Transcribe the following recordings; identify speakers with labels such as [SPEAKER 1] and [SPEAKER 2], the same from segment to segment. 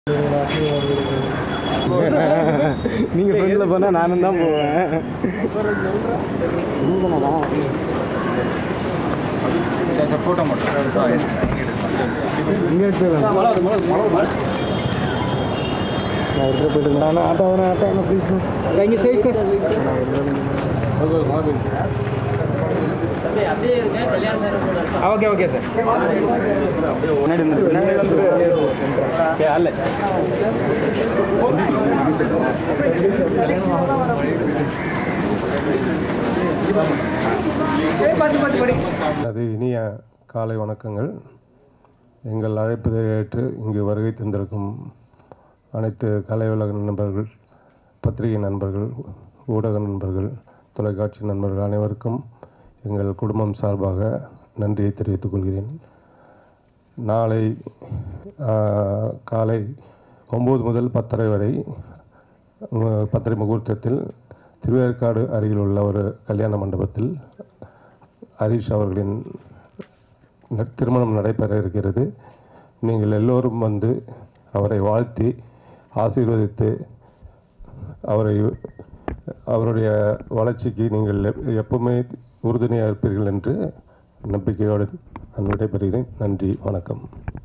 [SPEAKER 1] நீங்கள் ஃப்ரெண்டில் போனால் நானும் தான் போவேன்
[SPEAKER 2] ஃபோட்டோ மட்டும்
[SPEAKER 1] இங்கே எடுத்துக்கலாம் நான் எடுத்து போயிட்டு நான் ஆட்டோ வரேன் ஆட்டோ வரேன் ப்ளீஸ்
[SPEAKER 3] இங்கே சைடு ஓகே ஓகே சார்
[SPEAKER 1] முன்னாடி வந்து பின்னாடி வந்து அல்ல
[SPEAKER 4] அது இனிய காலை வணக்கங்கள் எங்கள் அழைப்பதை ஏற்று இங்கு வருகை தந்திருக்கும் அனைத்து கலை உலக நண்பர்கள் பத்திரிகை நண்பர்கள் ஊடக நண்பர்கள் தொலைக்காட்சி நண்பர்கள் அனைவருக்கும் எங்கள் குடும்பம் சார்பாக நன்றியை தெரிவித்துக் கொள்கிறேன் நாளை ஆ, காலை ஒம்பது முதல் பத்தரை வரை உ- பத்தரை முகூர்த்தத்தில் திருவேற்காடு அருகில் உள்ள ஒரு கல்யாண மண்டபத்தில் ஹரிஷ் அவர்களின் ந- திருமணம் நடைபெற இருக்கிறது நீங்கள் எல்லோரும் வந்து அவரை வாழ்த்தி ஆசீர்வதித்து அவரை அவருடைய வளர்ச்சிக்கு நீங்கள் எப்- எப்பவுமே உறுதுணையாக இருப்பீர்கள் என்று நம்பிக்கையோடு நான் விடைபெறுகிறேன் நன்றி வணக்கம்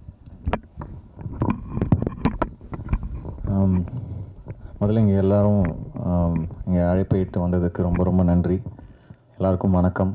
[SPEAKER 5] ஆம், முதல்ல இங்கே எல்லாரும் ஆம், இங்கே அழைப்பை இட்டு வந்ததுக்கு ரொம்ப ரொம்ப நன்றி எல்லாருக்கும் வணக்கம்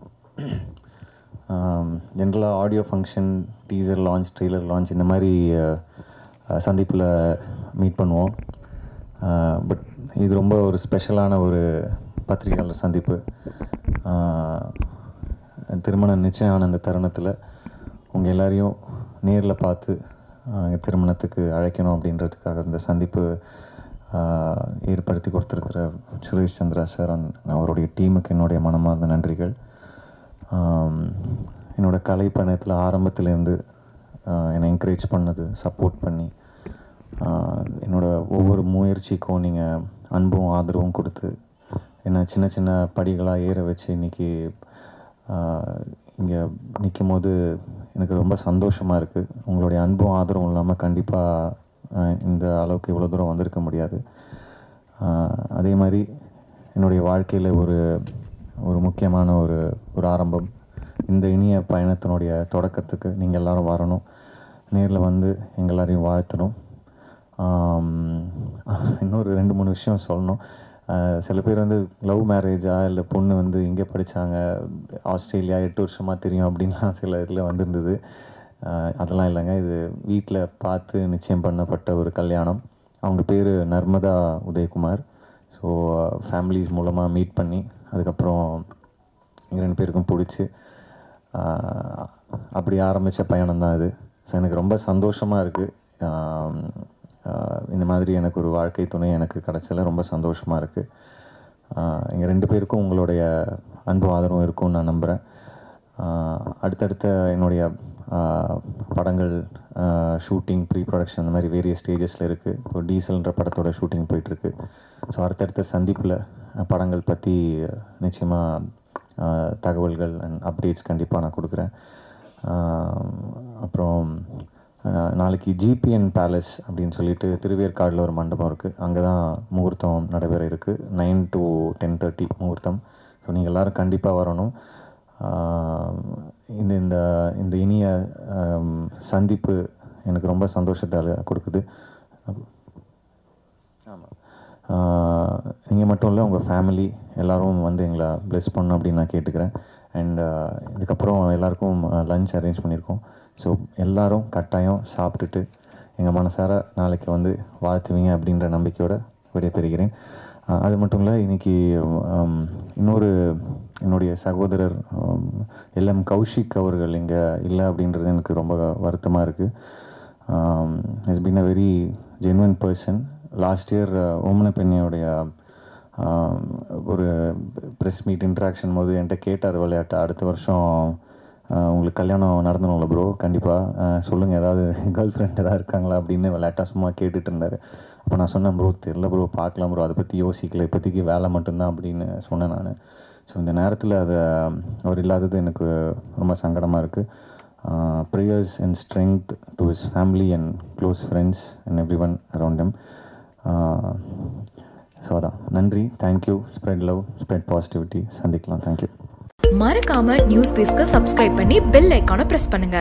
[SPEAKER 5] ஜென்ரலாக audio function teaser launch trailer launch இந்த மாதிரி சந்திப்பில் மீட் பண்ணுவோம் பட் இது ரொம்ப ஒரு ஸ்பெஷலான ஒரு பத்திரிகையாளர் சந்திப்பு ஆஹ், திருமணம் நிச்சயம் ஆன அந்த தருணத்தில் உங்கள் எல்லாரையும் நேரில் பார்த்து ஆஹ், எங்க திருமணத்துக்கு அழைக்கணும் அப்படின்றதுக்காக இந்த சந்திப்பு ஆஹ், ஏற்படுத்தி கொடுத்துருக்கிற சுரேஷ் சந்திரா சார் and அவருடைய டீமுக்கு என்னுடைய மனமார்ந்த நன்றிகள் ஆம், என்னோட கலை பயணத்தில் ஆரம்பத்துலேருந்து ஆஹ், என்னை என்கரேஜ் பண்ணது சப்போர்ட் பண்ணி ஆஹ், என்னோட ஒவ்வொரு முயற்சிக்கும் நீங்கள் அன்பும் ஆதரவும் கொடுத்து என்னை சின்ன சின்ன படிகளாக ஏற வச்சு இன்றைக்கி இங்கே நிற்கும் போது எனக்கு ரொம்ப சந்தோஷமாக இருக்குது உங்களுடைய அன்பும் ஆதரவும் இல்லாமல் கண்டிப்பாக இந்த அளவுக்கு இவ்வளோ தூரம் வந்திருக்க முடியாது ஆஹ், அதே மாதிரி என்னுடைய வாழ்க்கையில் ஒரு ஒரு முக்கியமான ஒரு ஒரு ஆரம்பம் இந்த இனிய பயணத்தினுடைய தொடக்கத்துக்கு நீங்கள் எல்லாரும் வரணும் நேரில் வந்து எங்கள் எல்லாரையும் வாழ்த்தணும் ஆம், இன்னொரு ரெண்டு மூணு விஷயம் சொல்லணும் ஆஹ், சில பேர் வந்து லவ் மேரேஜா இல்லை பொண்ணு வந்து இங்கே படித்தாங்க ஆஸ்திரேலியா எட்டு வருஷமாக தெரியும் அப்படின்லாம் சில இதில் வந்திருந்தது ஆஹ், அதெல்லாம் இல்லைங்க இது வீட்டில் பார்த்து நிச்சயம் பண்ணப்பட்ட ஒரு கல்யாணம் அவங்க பேர் நர்மதா உதயகுமார் ஸோ ஃபேமிலிஸ் மூலமாக மீட் பண்ணி அதுக்கப்புறம் எங்கள் ரெண்டு பேருக்கும் பிடிச்சி ஆஹ், அப்படி ஆரம்பித்த பயணம் தான் இது ஸோ எனக்கு ரொம்ப சந்தோஷமாக இருக்குது இந்த மாதிரி எனக்கு ஒரு வாழ்க்கை துணை எனக்கு கிடச்சல ரொம்ப சந்தோஷமாக இருக்குது எங்கள் ரெண்டு பேருக்கும் உங்களுடைய அன்பு ஆதரவும் இருக்கும்னு நான் நம்புகிறேன் அடுத்தடுத்த என்னுடைய ஆஹ், படங்கள் ஷூட்டிங் ப்ரீ ப்ரொடக்ஷன் அந்த மாதிரி வேரிய ஸ்டேஜஸில் இருக்குது இப்போ டீசல்ன்ற படத்தோட ஷூட்டிங் போயிட்டுருக்கு ஸோ அடுத்தடுத்த சந்திப்பில் படங்கள் பற்றி நிச்சயமாக தகவல்கள் அண்ட் அப்டேட்ஸ் கண்டிப்பாக நான் கொடுக்குறேன் ஆஹ், அப்புறம் ஆஹ், நாளைக்கு ஜிபிஎன் பேலஸ் அப்படின்னு சொல்லிட்டு திருவேற்காடில் ஒரு மண்டபம் இருக்குது அங்கே தான் முகூர்த்தம் நடைபெற இருக்குது நைன் டு டென் தேர்ட்டி முகூர்த்தம் ஸோ நீங்கள் எல்லோரும் கண்டிப்பாக வரணும் ஆஹ், இந்த இந்த இந்த இனிய ஆம், சந்திப்பு எனக்கு ரொம்ப சந்தோஷத்தை அளி- கொடுக்குது நீங்கள் மட்டும் இல்லை உங்கள் ஃபேமிலி எல்லாரும் வந்து எங்களை ப்ளெஸ் பண்ணணும் அப்படின்னு நான் கேட்டுக்கிறேன் அண்ட் இதுக்கப்புறம் எல்லாருக்கும் லஞ்ச் அரேஞ்ச் பண்ணியிருக்கோம் ஸோ எல்லாரும் கட்டாயம் சாப்பிட்டுட்டு எங்கள் மனசார நாளைக்கு வந்து வாழ்த்துவீங்க அப்படின்ற நம்பிக்கையோட விடைபெறுகிறேன் அஹ், அது மட்டும் இல்லை இன்னைக்கு ஹம், இன்னொரு என்னுடைய சகோதரர் எல்எம் கௌஷிக் அவர்கள் இங்கே இல்லை அப்படின்றது எனக்கு ரொம்ப வருத்தமாக இருக்குது has been a very genuine person last year ஓமன பெண்ணையுடைய ஆம், ஒரு ப்ரெஸ் மீட் இன்ட்ராக்ஷன் போது என்கிட்ட கேட்டார் விளையாட்டு அடுத்த வருஷம் ஆ, உங்களுக்கு கல்யாணம் நடந்தணும்ல ப்ரோ கண்டிப்பாக சொல்லுங்கள் ஏதாவது கேர்ள் ஃப்ரெண்ட் ஏதாவது இருக்காங்களா அப்படின்னு விளையாட்டாக சும்மா கேட்டுட்டு இருந்தார் அப்போ நான் சொன்னேன் ப்ரோ தெரில ப்ரோ பார்க்கலாம் ப்ரோ அதை பற்றி யோசிக்கல இப்போதைக்கு வேலை மட்டும்தான் அப்படின்னு சொன்னேன் நான் ஸோ இந்த நேரத்தில் அதை அவர் இல்லாதது எனக்கு ரொம்ப சங்கடமாக இருக்குது prayers and strength to his family and close friends and everyone around him so அதான் நன்றி thank you spread love spread positivity சந்திக்கலாம் தேங்க்யூ
[SPEAKER 6] மறக்காம நியூஸ் பேஸ்க்கு சப்ஸ்கிரைப் பண்ணி பெல் ஐக்கானை பிரஸ் பண்ணுங்க